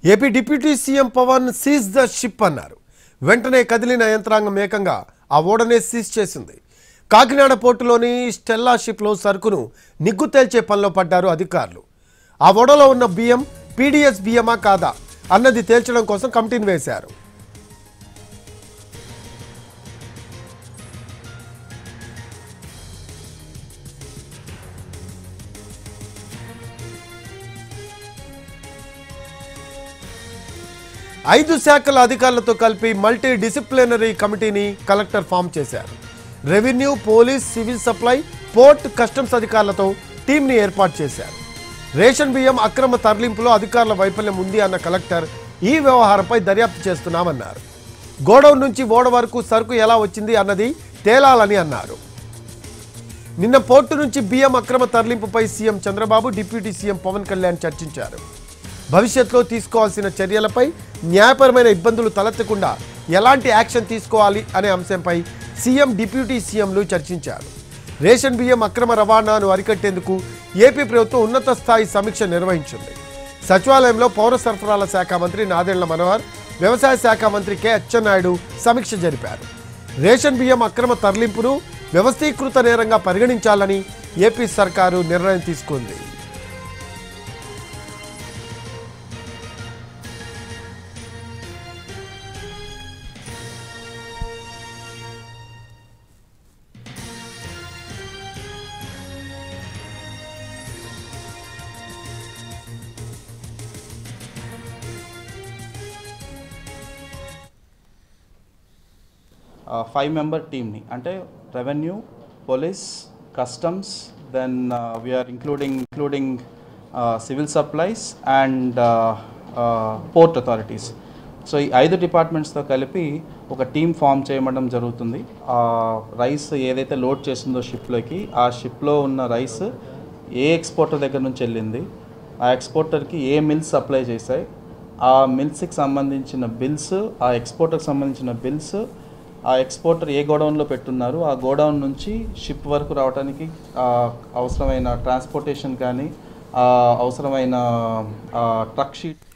AP deputy CM Pawan seize the ship అన్నారు వెంటనే కదిలిన యంత్రాంగం ఏకంగా ఆ ఓడనే సీజ్ చేసింది కాకినాడ పోర్టులోని స్టెల్లా షిప్లో సరుకును నిగ్గు తేల్చే పనిలో పడ్డారు అధికారులు ఆ ఓడలో ఉన్న బియ్యం పీడీఎస్ బియ్యమా కాదా అన్నది తేల్చడం కోసం కమిటీని వేశారు ఐదు శాఖల అధికారులతో కలిపి మల్టీ డిసిప్లినరీ కమిటీని కలెక్టర్ ఫామ్ చేశారు revenue police civil supply port customs అధికారులతో టీంని ఏర్పాటు చేశారు రేషన్ బియ్యం అక్రమ తరలింపులో అధికారుల వైఫల్యం ఉంది అన్న కలెక్టర్ ఈ వ్యవహారంపై దర్యాప్తు చేస్తున్నామన్నారు గోడౌన్ నుంచి ఓడ వరకు సరుకు ఎలా వచ్చింది అన్నది తేలాలని అన్నారు నిన్న పోర్టు నుంచి బియ్యం అక్రమ తరలింపుపై CM Chandrababu deputy CM Pawan Kalyan చర్చించారు భవిష్యత్తులో తీసుకోవాల్సిన చర్యలపై న్యాయపరమైన ఇబ్బందులు తలెత్తకుండా ఎలాంటి యాక్షన్ తీసుకోవాలి అనే అంశంపై సీఎం డిప్యూటీ సీఎంలు చర్చించారు రేషన్ బియ్యం అక్రమ రవాణాను అరికట్టేందుకు ఏపీ ప్రభుత్వం ఉన్నత స్థాయి సమీక్ష నిర్వహించింది సచివాలయంలో పౌర సరఫరాల శాఖ మంత్రి నాదెళ్ల మనోహర్ వ్యవసాయ శాఖ మంత్రి కె అచ్చెన్నాయుడు సమీక్ష జరిపారు రేషన్ బియ్యం అక్రమ తరలింపును వ్యవస్థీకృత నేరంగా పరిగణించాలని ఏపీ సర్కారు నిర్ణయం తీసుకుంది ఫైవ్ మెంబర్ టీమ్ని అంటే revenue police customs then we're including including civil supplies and port authorities so ఈ ఐదు డిపార్ట్మెంట్స్తో కలిపి ఒక టీం ఫామ్ చేయడం జరుగుతుంది ఆ రైస్ ఏదైతే లోడ్ చేసిందో షిప్లోకి ఆ షిప్లో ఉన్న రైస్ ఏ ఎక్స్పోర్టర్ దగ్గర నుంచి వెళ్ళింది ఆ ఎక్స్పోర్టర్కి ఏ మిల్స్ సప్లై చేశాయి ఆ మిల్స్కి సంబంధించిన బిల్స్ ఆ ఎక్స్పోర్టర్కి సంబంధించిన బిల్స్ ఆ ఎక్స్పోర్టర్ ఏ గోడౌన్లో పెట్టున్నారు ఆ గోడౌన్ నుంచి షిప్ వరకు రావడానికి ఆ, అవసరమైన ట్రాన్స్పోర్టేషన్ కానీ ఆ, అవసరమైన ట్రక్ షీట్